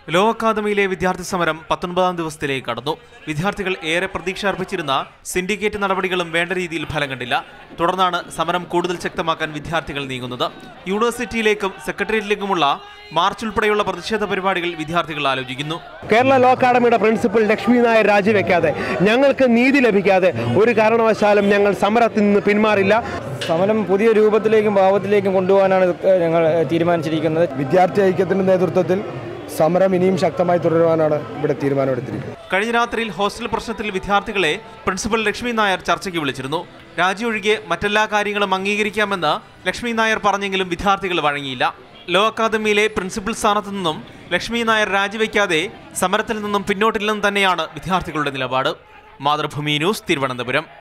law അക്കാദമിയിലെ വിദ്യാർത്ഥി സമരം പത്തൊൻപതാം ദിവസത്തിലേക്ക് കടന്നു വിദ്യാർത്ഥികൾ ഏറെ പ്രതീക്ഷ അർപ്പിച്ചിരുന്ന സിൻഡിക്കേറ്റ് നടപടികളും വേണ്ട രീതിയിൽ ഫലം കണ്ടില്ല തുടർന്നാണ് സമരം കൂടുതൽ ശക്തമാക്കാൻ വിദ്യാർത്ഥികൾ നീങ്ങുന്നത് യൂണിവേഴ്സിറ്റിയിലേക്കും സെക്രട്ടേറിയറ്റിലേക്കുമുള്ള മാർച്ച് ഉൾപ്പെടെയുള്ള പ്രതിഷേധ പരിപാടികൾ വിദ്യാർത്ഥികൾ ആലോചിക്കുന്നു കേരള ലോ അക്കാദമിയുടെ പ്രിൻസിപ്പൽ ലക്ഷ്മി നായർ രാജിവെക്കാതെ ഞങ്ങൾക്ക് നീതി ലഭിക്കാതെ ഒരു കാരണവശാലും ഞങ്ങൾ സമരത്തിൽ നിന്ന് പിന്മാറില്ല സമരം പുതിയ രൂപത്തിലേക്കും ഭാവത്തിലേക്കും കൊണ്ടുപോകാനാണ് ഇത് ഞങ്ങൾ തീരുമാനിച്ചിരിക്കുന്നത് വിദ്യാർത്ഥി ഐക്യത്തിന്റെ നേതൃത്വത്തിൽ സമരം ഇനിയും ശക്തമായി തുടരുവാനാണ് ഇവിടെ തീരുമാനമെടുത്തിരിക്കുന്നത് കഴിഞ്ഞ രാത്രിയിൽ ഹോസ്റ്റൽ പ്രശ്നത്തിൽ വിദ്യാർത്ഥികളെ പ്രിൻസിപ്പൽ ലക്ഷ്മി നായർ ചർച്ചയ്ക്ക് വിളിച്ചിരുന്നു രാജി ഒഴികെ മറ്റെല്ലാ കാര്യങ്ങളും അംഗീകരിക്കാമെന്ന് ലക്ഷ്മി നായർ പറഞ്ഞെങ്കിലും വിദ്യാർത്ഥികൾ വഴങ്ങിയില്ല ലോ അക്കാദമിയിലെ പ്രിൻസിപ്പൽ സ്ഥാനത്തു നിന്നും ലക്ഷ്മി നായർ രാജിവെക്കാതെ സമരത്തിൽ നിന്നും പിന്നോട്ടില്ലെന്ന് തന്നെയാണ് വിദ്യാർത്ഥികളുടെ നിലപാട് മാതൃഭൂമി ന്യൂസ് തിരുവനന്തപുരം